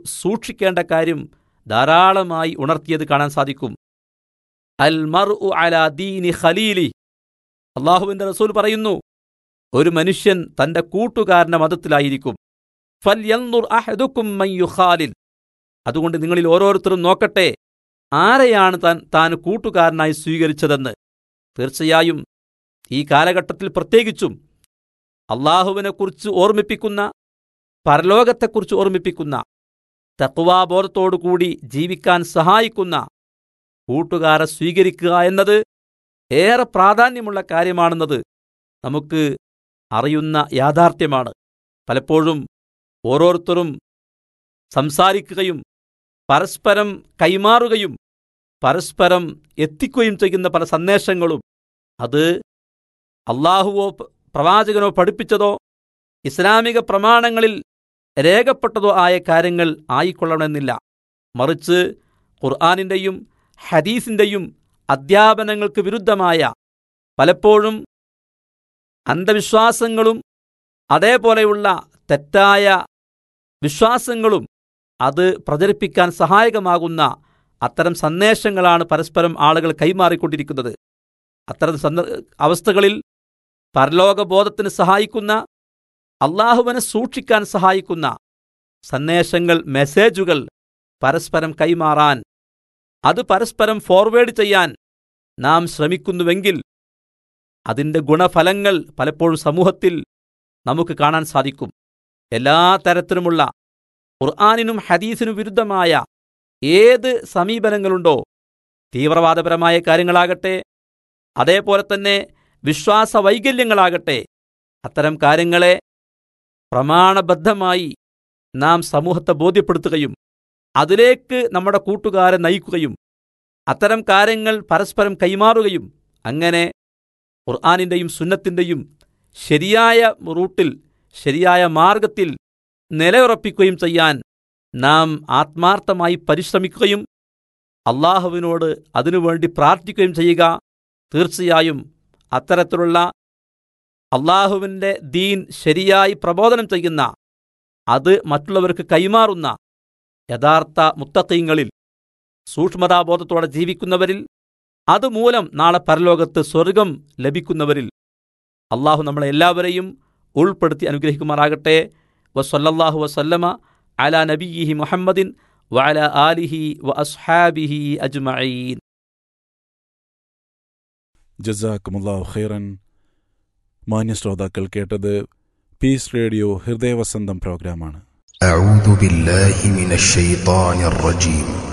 സൂക്ഷിക്കേണ്ട കാര്യം ധാരാളമായി ഉണർത്തിയത് കാണാൻ സാധിക്കും അൽ മർ അലാ ദീനി ഖലീലി അള്ളാഹുവിന്റെ റസൂൽ പറയുന്നു ഒരു മനുഷ്യൻ തന്റെ കൂട്ടുകാരന്റെ മതത്തിലായിരിക്കും ഫൽ യൻദുർ അഹദുക്കും മൻ യുഖാലിൽ അതുകൊണ്ട് നിങ്ങളിൽ ഓരോരുത്തരും നോക്കട്ടെ ആരെയാണ് താൻ താൻ കൂട്ടുകാരനായി സ്വീകരിച്ചതെന്ന് തീർച്ചയായും ഈ കാലഘട്ടത്തിൽ പ്രത്യേകിച്ചും അള്ളാഹുവിനെക്കുറിച്ച് ഓർമ്മിപ്പിക്കുന്ന പരലോകത്തെക്കുറിച്ച് ഓർമ്മിപ്പിക്കുന്ന തക്വാബോധത്തോടുകൂടി ജീവിക്കാൻ സഹായിക്കുന്ന കൂട്ടുകാരെ സ്വീകരിക്കുക എന്നത് ഏറെ പ്രാധാന്യമുള്ള കാര്യമാണെന്നത് നമുക്ക് അറിയുന്ന യാഥാർത്ഥ്യമാണ് പലപ്പോഴും ഓരോരുത്തരും സംസാരിക്കുകയും പരസ്പരം കൈമാറുകയും പരസ്പരം എത്തിക്കുകയും ചെയ്യുന്ന പല സന്ദേശങ്ങളും അത് അള്ളാഹുവോ പ്രവാചകനോ പഠിപ്പിച്ചതോ ഇസ്ലാമിക പ്രമാണങ്ങളിൽ രേഖപ്പെട്ടതോ ആയ കാര്യങ്ങൾ ആയിക്കൊള്ളണമെന്നില്ല മറിച്ച് ഖുർആാനിൻ്റെയും ഹദീസിൻ്റെയും അധ്യാപനങ്ങൾക്ക് വിരുദ്ധമായ പലപ്പോഴും അന്ധവിശ്വാസങ്ങളും അതേപോലെയുള്ള തെറ്റായ വിശ്വാസങ്ങളും അത് പ്രചരിപ്പിക്കാൻ സഹായകമാകുന്ന അത്തരം സന്ദേശങ്ങളാണ് പരസ്പരം ആളുകൾ കൈമാറിക്കൊണ്ടിരിക്കുന്നത് അത്തരം സന്ദ അവസ്ഥകളിൽ പരലോകബോധത്തിന് സഹായിക്കുന്ന അള്ളാഹുവിനെ സൂക്ഷിക്കാൻ സഹായിക്കുന്ന സന്ദേശങ്ങൾ മെസ്സേജുകൾ പരസ്പരം കൈമാറാൻ അത് പരസ്പരം ഫോർവേഡ് ചെയ്യാൻ നാം ശ്രമിക്കുന്നുവെങ്കിൽ അതിൻ്റെ ഗുണഫലങ്ങൾ പലപ്പോഴും സമൂഹത്തിൽ നമുക്ക് കാണാൻ സാധിക്കും എല്ലാ തരത്തിലുമുള്ള ഖുർആാനിനും ഹദീസിനും വിരുദ്ധമായ ഏത് സമീപനങ്ങളുണ്ടോ തീവ്രവാദപരമായ കാര്യങ്ങളാകട്ടെ അതേപോലെ തന്നെ വിശ്വാസ വൈകല്യങ്ങളാകട്ടെ അത്തരം കാര്യങ്ങളെ പ്രമാണബദ്ധമായി നാം സമൂഹത്തെ ബോധ്യപ്പെടുത്തുകയും അതിലേക്ക് നമ്മുടെ കൂട്ടുകാരെ നയിക്കുകയും അത്തരം കാര്യങ്ങൾ പരസ്പരം കൈമാറുകയും അങ്ങനെ ഖുർആാനിൻ്റെയും സുന്നത്തിൻ്റെയും ശരിയായ റൂട്ടിൽ ശരിയായ മാർഗത്തിൽ നിലയുറപ്പിക്കുകയും ചെയ്യാൻ നാം ആത്മാർത്ഥമായി പരിശ്രമിക്കുകയും അള്ളാഹുവിനോട് അതിനുവേണ്ടി പ്രാർത്ഥിക്കുകയും ചെയ്യുക തീർച്ചയായും അത്തരത്തിലുള്ള അള്ളാഹുവിൻ്റെ ദീൻ ശരിയായി പ്രബോധനം ചെയ്യുന്ന അത് മറ്റുള്ളവർക്ക് കൈമാറുന്ന യഥാർത്ഥ മുത്തക്കീങ്ങളിൽ സൂക്ഷ്മതാബോധത്തോടെ ജീവിക്കുന്നവരിൽ അതുമൂലം നാളെ പരലോകത്ത് സ്വർഗം ലഭിക്കുന്നവരിൽ അള്ളാഹു നമ്മളെ എല്ലാവരെയും ഉൾപ്പെടുത്തി അനുഗ്രഹിക്കുമാറാകട്ടെ വസല്ലല്ലാഹു വസല്ലമ അല നബിയിഹി മുഹമ്മദിൻ വഅല ആലിഹി വ അസ്ഹാബിഹി അജ്മഈൻ ജസാക്കുമുല്ലാഹു ഖൈറൻ മാന്യ ശ്രോതാക്കൾ കേട്ടത് പീസ് റേഡിയോ ഹൃദയവസന്തം പ്രോഗ്രാമാണ് أعوذ بالله من الشيطان الرجيم